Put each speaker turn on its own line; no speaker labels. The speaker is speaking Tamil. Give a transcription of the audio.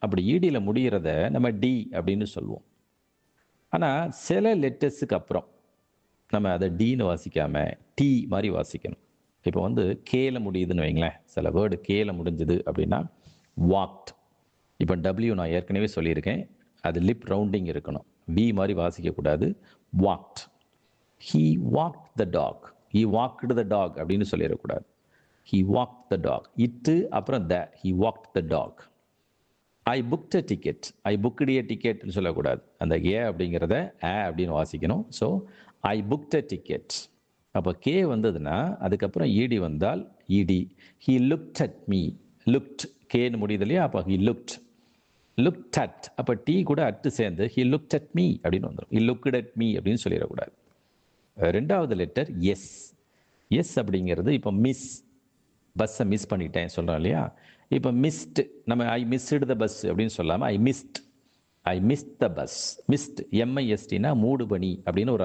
அப்படி ஈடியில் முடிகிறத நம்ம டி அப்படின்னு சொல்லுவோம் ஆனால் சில லெட்டர்ஸுக்கு அப்புறம் நம்ம அதை டீன்னு வாசிக்காம டி மாதிரி வாசிக்கணும் இப்போ வந்து கேல முடியுதுன்னு வைங்களேன் சில வேர்டு கேல முடிஞ்சுது அப்படின்னா வாக்ட் இப்போ டபிள்யூ நான் ஏற்கனவே சொல்லியிருக்கேன் அது லிப் ரவுண்டிங் இருக்கணும் பி மாதிரி வாசிக்கக்கூடாது walked he walked the dog he walked the dog அப்படின்னு சொல்லிடக்கூடாது ஹீ வாக் த டாக் இட்டு அப்புறம் the he walked the dog I booked a ticket I booked a டிக்கெட்னு சொல்லக்கூடாது அந்த ஏ அப்படிங்கிறத ஏ அப்படின்னு வாசிக்கணும் so I booked a ticket அப்போ கே வந்ததுன்னா அதுக்கப்புறம் இடி வந்தால் ed he looked at me looked கேன்னு முடியுது இல்லையா அப்போ ஹி லுக்ட் லுக்ட் அட் அப்போ டீ கூட அட்டு சேர்ந்து ஹி லுக்ட் அட் மீ அப்படின்னு வந்துடும் ஹி லுக்ட் அட் மீ அப்படின்னு சொல்லிடக்கூடாது ரெண்டாவது லெட்டர் எஸ் எஸ் அப்படிங்கிறது இப்போ மிஸ் பஸ்ஸை மிஸ் பண்ணிட்டேன் சொல்கிறோம் இல்லையா இப்போ மிஸ்ட் நம்ம ஐ மிஸ்டு த பஸ் அப்படின்னு சொல்லாமல் I missed I missed the bus missed எம்ஐஎஸ்டினா மூடு பனி அப்படின்னு ஒரு